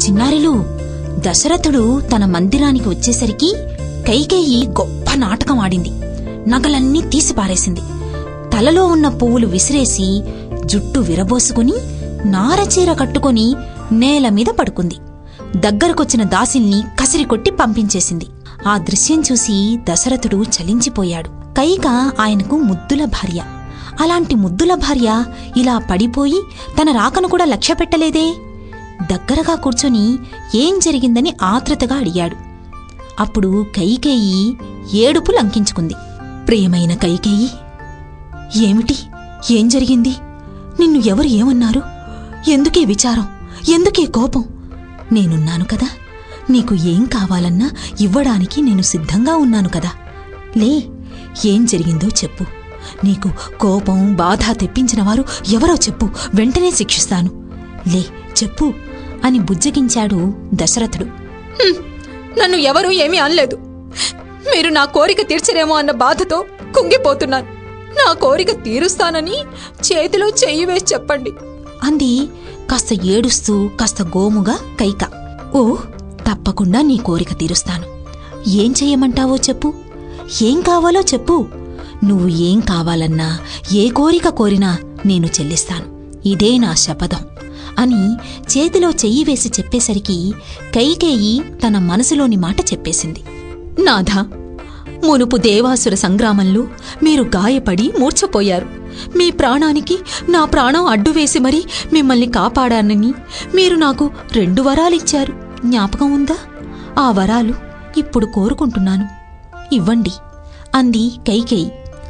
చిన్నారిలు దశరథుడు తన మందిరానికి వచ్చేసరికి కైకేయి గొప్ప నాటకం ఆడింది నగలన్నీ తీసిపారేసింది తలలో ఉన్న పువ్వులు విసిరేసి జుట్టు విరబోసుకుని నారచీర కట్టుకొని నేల మీద పడుకుంది దగ్గరకొచ్చిన దాసిల్ని కసిరికొట్టి పంపించేసింది ఆ దృశ్యం చూసి దశరథుడు చలించిపోయాడు కైక ఆయనకు ముద్దుల భార్య అలాంటి ముద్దుల భార్య ఇలా పడిపోయి తన రాకను కూడా లక్ష్య పెట్టలేదే దగ్గరగా కూర్చొని ఏం జరిగిందని ఆత్రతగా అడిగాడు అప్పుడు కైకేయి ఏడుపు లంకించుకుంది ప్రియమైన కైకేయి ఏమిటి ఏం జరిగింది నిన్ను ఎవరు ఏమన్నారు ఎందుకే విచారం ఎందుకే కోపం నేనున్నాను కదా నీకు ఏం కావాలన్నా ఇవ్వడానికి నేను సిద్ధంగా ఉన్నాను కదా లే ఏం జరిగిందో చెప్పు నీకు కోపం బాధ తెప్పించిన వారు ఎవరో చెప్పు వెంటనే శిక్షిస్తాను లే చెప్పు అని బుజ్జగించాడు దశరథుడు "హ్మ్, నన్ను ఎవరూ ఏమీ అనలేదు మీరు నా కోరిక తీర్చరేమో అన్న బాధతో కుంగిపోతున్నాను నా కోరిక తీరుస్తానని చేతిలో చెయ్యి వేసి చెప్పండి అంది కాస్త ఏడుస్తూ కాస్త గోముగా కైక ఓ తప్పకుండా నీ కోరిక తీరుస్తాను ఏం చెయ్యమంటావో చెప్పు ఏం కావాలో చెప్పు నువ్వు ఏం కావాలన్నా ఏ కోరిక కోరినా నేను చెల్లిస్తాను ఇదే నా శపథం అని చేతిలో చెయ్యి వేసి చెప్పేసరికి కైకేయి తన మనసులోని మాట చెప్పేసింది నాథా మునుపు దేవాసుర సంగ్రామంలో మీరు గాయపడి మూర్ఛపోయారు మీ ప్రాణానికి నా ప్రాణం అడ్డువేసి మరీ మిమ్మల్ని కాపాడానని మీరు నాకు రెండు వరాలిచ్చారు జ్ఞాపకం ఉందా ఆ వరాలు ఇప్పుడు కోరుకుంటున్నాను ఇవ్వండి అంది కైకేయి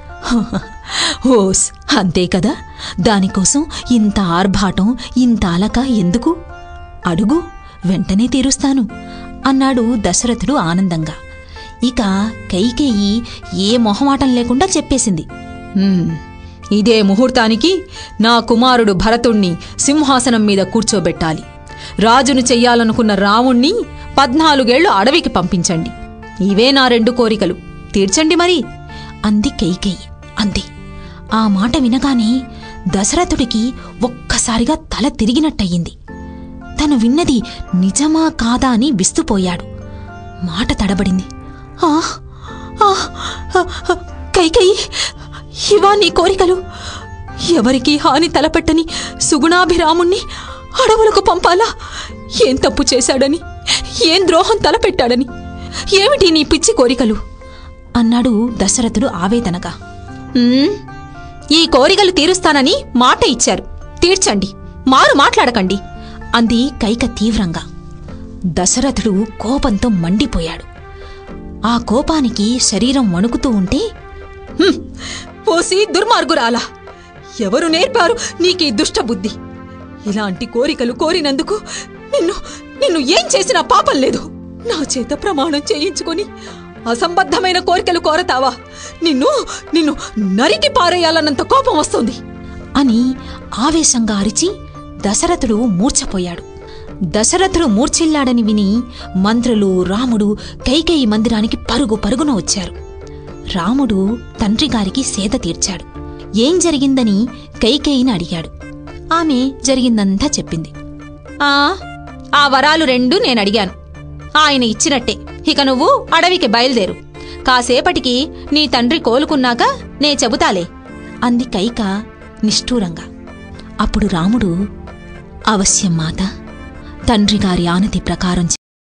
ఓస్ అంతే కదా దానికోసం ఇంత ఆర్భాటం ఇంత అలక ఎందుకు అడుగు వెంటనే తీరుస్తాను అన్నాడు దశరథుడు ఆనందంగా ఇక కైకేయి ఏ మొహమాటం లేకుండా చెప్పేసింది "హ్మ్, ఇదే ముహూర్తానికి నా కుమారుడు భరతుణ్ణి సింహాసనం మీద కూర్చోబెట్టాలి రాజును చెయ్యాలనుకున్న రాముణ్ణి పద్నాలుగేళ్లు అడవికి పంపించండి ఇవే నా రెండు కోరికలు తీర్చండి మరి అంది కైకేయి అంది ఆ మాట వినగానే దశరథుడికి ఒక్కసారిగా తల తిరిగినట్టయింది తను విన్నది నిజమా కాదా అని విస్తుపోయాడు మాట తడబడింది ఆ ఆ, ఆ, ఆ, కైకేయి ఇవా నీ కోరికలు ఎవరికీ హాని తలపెట్టని సుగుణాభిరాముణ్ణి అడవులకు పంపాలా ఏం తప్పు చేశాడని ఏం ద్రోహం తలపెట్టాడని ఏమిటి నీ పిచ్చి కోరికలు అన్నాడు దశరథుడు ఆవేదనగా "ఉమ్, ఈ కోరికలు తీరుస్తానని మాట ఇచ్చారు తీర్చండి మారు మాట్లాడకండి అంది కైక తీవ్రంగా దశరథుడు కోపంతో మండిపోయాడు ఆ కోపానికి శరీరం వణుకుతూ ఉంటే "హ్మ్, ఓసి దుర్మార్గురాలా ఎవరు నేర్పారు నీకీ దుష్టబుద్ధి ఇలాంటి కోరికలు కోరినందుకు నిన్ను నిన్ను ఏం చేసినా పాపం లేదు నా చేత ప్రమాణం చేయించుకొని అసంబద్ధమైన కోరికలు కోరతావా నిన్ను నిన్ను నరికి పారేయాలన్నంత కోపం వస్తుంది అని ఆవేశంగా అరిచి దశరథుడు మూర్ఛపోయాడు దశరథుడు మూర్ఛిల్లాడని విని మంత్రులు రాముడు కైకేయి మందిరానికి పరుగు పరుగున వచ్చారు రాముడు తండ్రి గారికి సేద తీర్చాడు ఏం జరిగిందని కైకేయిని అడిగాడు ఆమె జరిగిందంతా చెప్పింది ఆ ఆ వరాలు రెండు నేను అడిగాను ఆయన ఇచ్చినట్టే ఇక నువ్వు అడవికి బయలుదేరు కాసేపటికి నీ తండ్రి కోలుకున్నాక నే చెబుతాలే అంది కైక నిష్ఠూరంగా అప్పుడు రాముడు అవశ్యం మాత తండ్రి గారి ఆనతి ప్రకారం